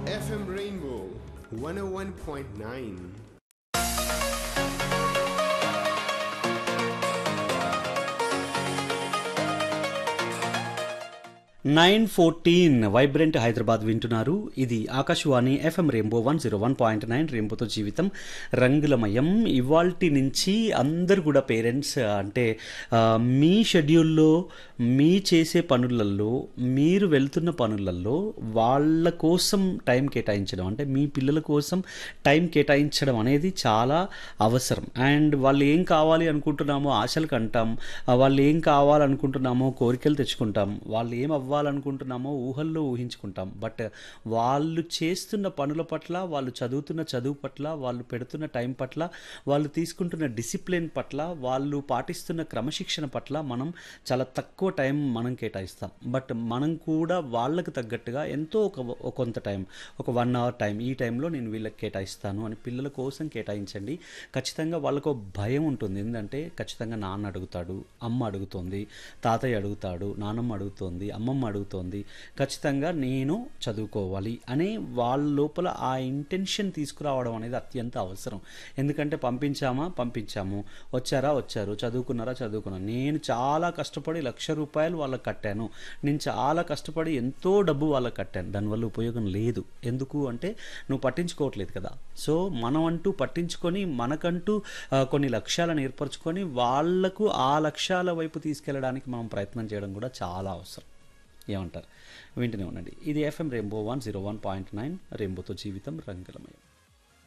FM Rainbow 101.9. Nine fourteen vibrant Hyderabad వింటున్నారు ఇది Akashvani FM Rainbow one zero one point nine రెయిన్బోతో జీవితం రంగులమయం ఇవాల్టి నుంచి అందరు కూడా పేరెంట్స్ అంటే ఆ, మీ షెడ్యూల్లో మీ చేసే పనులలో మీరు వెళ్తున్న పనులలో వాళ్ళ కోసం టైం కేటాయించడం అంటే మీ పిల్లల కోసం టైం కేటాయించడం అనేది చాలా అవసరం అండ్ వాళ్ళు ఏం కావాలి అనుకుంటున్నామో ఆశలు కంటాం ఆ, వాళ్ళు ఏం కావాలనుకుంటున్నామో కోరికలు తెచ్చుకుంటాం వాళ్ళు ఏం అవ్వాలనుకుంటున్నామో ఊహల్లో ఊహించుకుంటాం బట్ వాళ్ళు చేస్తున్న పనుల పట్ల వాళ్ళు చదువుతున్న చదువు పట్ల వాళ్ళు పెడుతున్న టైం పట్ల వాళ్ళు తీసుకుంటున్న డిసిప్లిన్ పట్ల వాళ్ళు పాటిస్తున్న క్రమశిక్షణ పట్ల మనం చాలా తక్కువ టైం మనం కేటాయిస్తాం బట్ మనం కూడా వాళ్ళకి తగ్గట్టుగా ఎంతో ఒక ఒక కొంత టైం ఒక వన్ అవర్ టైం ఈ టైంలో నేను వీళ్ళకి కేటాయిస్తాను అని పిల్లల కోసం కేటాయించండి ఖచ్చితంగా వాళ్ళకు ఒక భయం ఉంటుంది ఏంటంటే ఖచ్చితంగా నాన్న అడుగుతాడు అమ్మ అడుగుతోంది తాతయ్య అడుగుతాడు నానమ్మ అడుగుతోంది అమ్మమ్మ అడుగుతోంది ఖచ్చితంగా నేను చదువుకోవాలి అనే వాళ్ళ లోపల ఆ ఇంటెన్షన్ తీసుకురావడం అనేది అత్యంత అవసరం ఎందుకంటే పంపించామా పంపించాము వచ్చారా వచ్చారు చదువుకున్నారా చదువుకున్నారు నేను చాలా కష్టపడి లక్ష రూపాయలు వాళ్ళకి కట్టాను నేను చాలా కష్టపడి ఎంతో డబ్బు వాళ్ళకి కట్టాను దానివల్ల ఉపయోగం లేదు ఎందుకు అంటే నువ్వు పట్టించుకోవట్లేదు కదా సో మనం అంటూ పట్టించుకొని మనకంటూ ఆ, కొన్ని లక్ష్యాలను ఏర్పరచుకొని వాళ్లకు ఆ లక్ష్యాల వైపు తీసుకెళ్ళడానికి మనం ప్రయత్నం చేయడం కూడా చాలా అవసరం ఏమంటారు వింటూనే ఉండండి ఇది FM Rainbow one zero one point nine రెయిన్బోతో జీవితం రంగులమయం